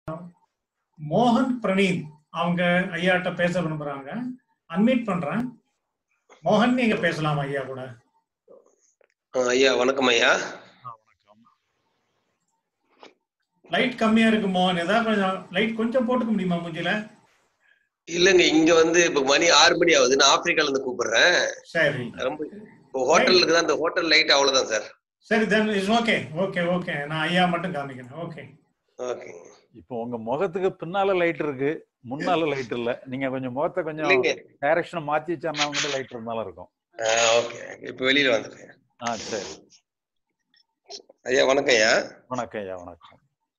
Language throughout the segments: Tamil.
மோகன் பிரணீத் அவங்க ஐயாட்ட பேச விரும்புறாங்க அன்மீட் பண்றேன் மோகன் நீங்க பேசலாம் ஐயா கூட ஆ, ஐயா வணக்கம் ஐயா லைட் கம்மியா இருக்கு மோகன் ஏதாவது கொஞ்சம் லைட் கொஞ்சம் போட்டுக்க முடியுமா மூஞ்சில இல்லைங்க இங்க வந்து இப்ப மணி ஆறு மணி ஆகுது நான் ஆப்பிரிக்கால இருந்து கூப்பிடுறேன் சரி ரொம்ப இப்போ ஹோட்டலுக்கு தான் அந்த ஹோட்டல் லைட் அவ்வளவுதான் சார் சரி then is okay okay okay நான் ஐயா மட்டும் காமிக்கிறேன் ஓகே ஓகே இப்போ உங்க முகத்துக்கு பின்னால லைட் இருக்கு முன்னால லைட் இல்ல நீங்க கொஞ்சம் முகத்தை கொஞ்சம் இல்லைங்க டைரக்ஷனை மாத்தி வச்சா கூட லைட் இருந்தாலும் இருக்கும் ஓகே இப்போ வெளியில வந்துட்டேன் ஆ சரி ஐயா வணக்கம் ஐயா வணக்கம் ஐயா வணக்கம்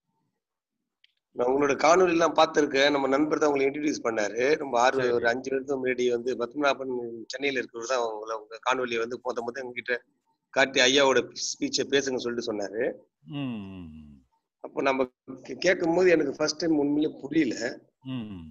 நான் உங்களோட காணொலி எல்லாம் பார்த்திருக்கேன் நம்ம நண்பர் தான் உங்களை இன்ட்ரடியூஸ் பண்ணாரு ரொம்ப ஆறு சரி. ஒரு அஞ்சு வருஷம் முன்னாடி வந்து பத்மநாபன் சென்னையில இருக்கிறவர் தான் உங்களை உங்க காணொலியை வந்து மொத்த மொத்தம் எங்ககிட்ட காட்டி ஐயாவோட ஸ்பீச்சை பேசுங்க சொல்லிட்டு சொன்னாரு ம், ம், அப்போ நம்ம கேட்கும் போது எனக்கு ஃபர்ஸ்ட் டைம் உண்மையிலே புரியல ம், ம்.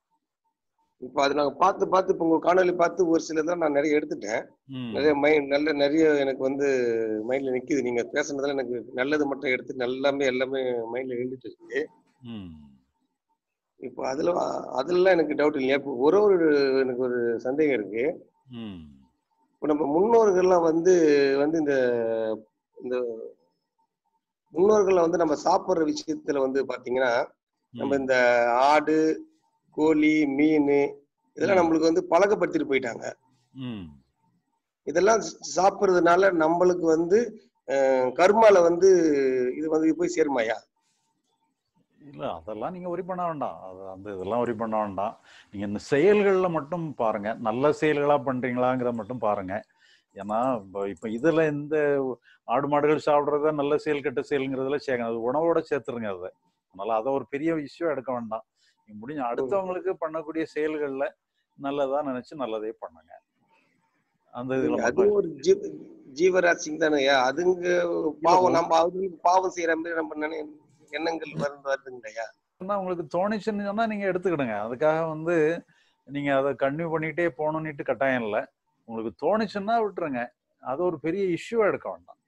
இப்போ அது நாங்க பார்த்து பார்த்து இப்போ உங்க காணொலி பார்த்து ஒரு சிலதெல்லாம் நான் நிறைய எடுத்துட்டேன் ம். நிறைய மைண்ட் நல்ல நிறைய எனக்கு வந்து மைண்ட்ல நிக்குது நீங்க பேசுனதுல எனக்கு நல்லது மட்டும் எடுத்து எல்லாமே எல்லாமே மைண்ட்ல எழுதிட்டு இருக்கு ம். இப்போ அதுல அதுலலாம் எனக்கு டவுட் இல்லையா இப்போ ஒரு ஒரு எனக்கு ஒரு சந்தேகம் இருக்கு ம். இப்போ நம்ம முன்னோர்கள்லாம் வந்து வந்து இந்த இந்த முன்னோர்கள்ல வந்து நம்ம சாப்பிடுற விஷயத்துல வந்து பாத்தீங்கன்னா நம்ம இந்த ஆடு கோழி மீன் இதெல்லாம் ம். நம்மளுக்கு வந்து பழக்கப்படுத்திட்டு போயிட்டாங்க ம். இதெல்லாம் சாப்பிடுறதுனால நம்மளுக்கு வந்து அஹ், கர்மால வந்து இது வந்து போய் சேருமாயா இல்ல அதெல்லாம் நீங்க ஒரி பண்ண வேண்டாம் அது அந்த இதெல்லாம் ஒரி பண்ண வேண்டாம் நீங்க இந்த செயல்கள்ல மட்டும் பாருங்க நல்ல செயல்களா பண்றீங்களாங்கிறத மட்டும் பாருங்க ஏன்னா இப்போ இப்போ இதுல இந்த ஆடு மாடுகள் சாப்பிடுறத நல்ல செயல் கெட்ட செயல்ங்கிறதுல சேர்க்கணும் அது உணவோட சேர்த்துருங்க அதை அதனால அதை ஒரு பெரிய விஷயம் எடுக்க வேண்டாம் நீங்க முடிஞ்ச அடுத்தவங்களுக்கு பண்ணக்கூடிய செயல்கள்ல நல்லதா நினைச்சு நல்லதே பண்ணுங்க அந்த இதுல அது மட்டும் ஒரு ஜீ ஜீவராசிங்க தானேயா அதுங்க பாவம் நம்ம அதுங்களுக்கு பாவம் செய்யற மாதிரி நம்ம நினை எண்ணங்கள் வந்து வருதுங்கய்யா என்ன உங்களுக்கு தோணுச்சுன்னு சொன்னா நீங்க எடுத்துக்கிடுங்க அதுக்காக வந்து நீங்க அதை கன்டினியூ பண்ணிக்கிட்டே போகணும்னுட்டு கட்டாயம் இல்லை உங்களுக்கு தோணுச்சுன்னா விட்டுருங்க அது ஒரு பெரிய இஷ்யூ எடுக்க வேண்டாம்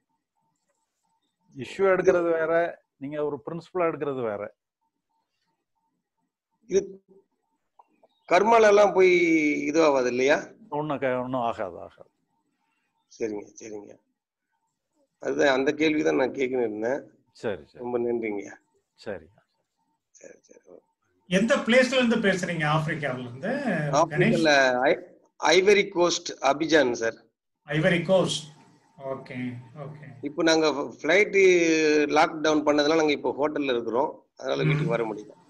இஷ்யூ எடுக்கிறது வேற நீங்க ஒரு பிரின்சிபலா எடுக்கிறது வேற இது கர்மால எல்லாம் போய் இதுவாகாது இல்லையா ஒன்றும் ஒன்றும் ஆகாது ஆகாது சரிங்க சரிங்க அதுதான் அந்த கேள்விதான் நான் கேட்கணும் இருந்தேன் சரி சரி ரொம்ப நன்றிங்கய்யா சரி சரி சரி எந்த பிளேஸ்ல இருந்து பேசுறீங்க ஆப்பிரிக்காவுல இருந்து கணேஷ் ஆப்பிரிக்கால ஐ- Ivory Coast Abidjan sir Ivory Coast okay okay இப்போ நாங்க ஃப்ளைட்டு லாக் டவுன் பண்ணதுனால நாங்க இப்போ ஹோட்டல்ல இருக்கிறோம் அதனால வீட்டுக்கு வர முடியல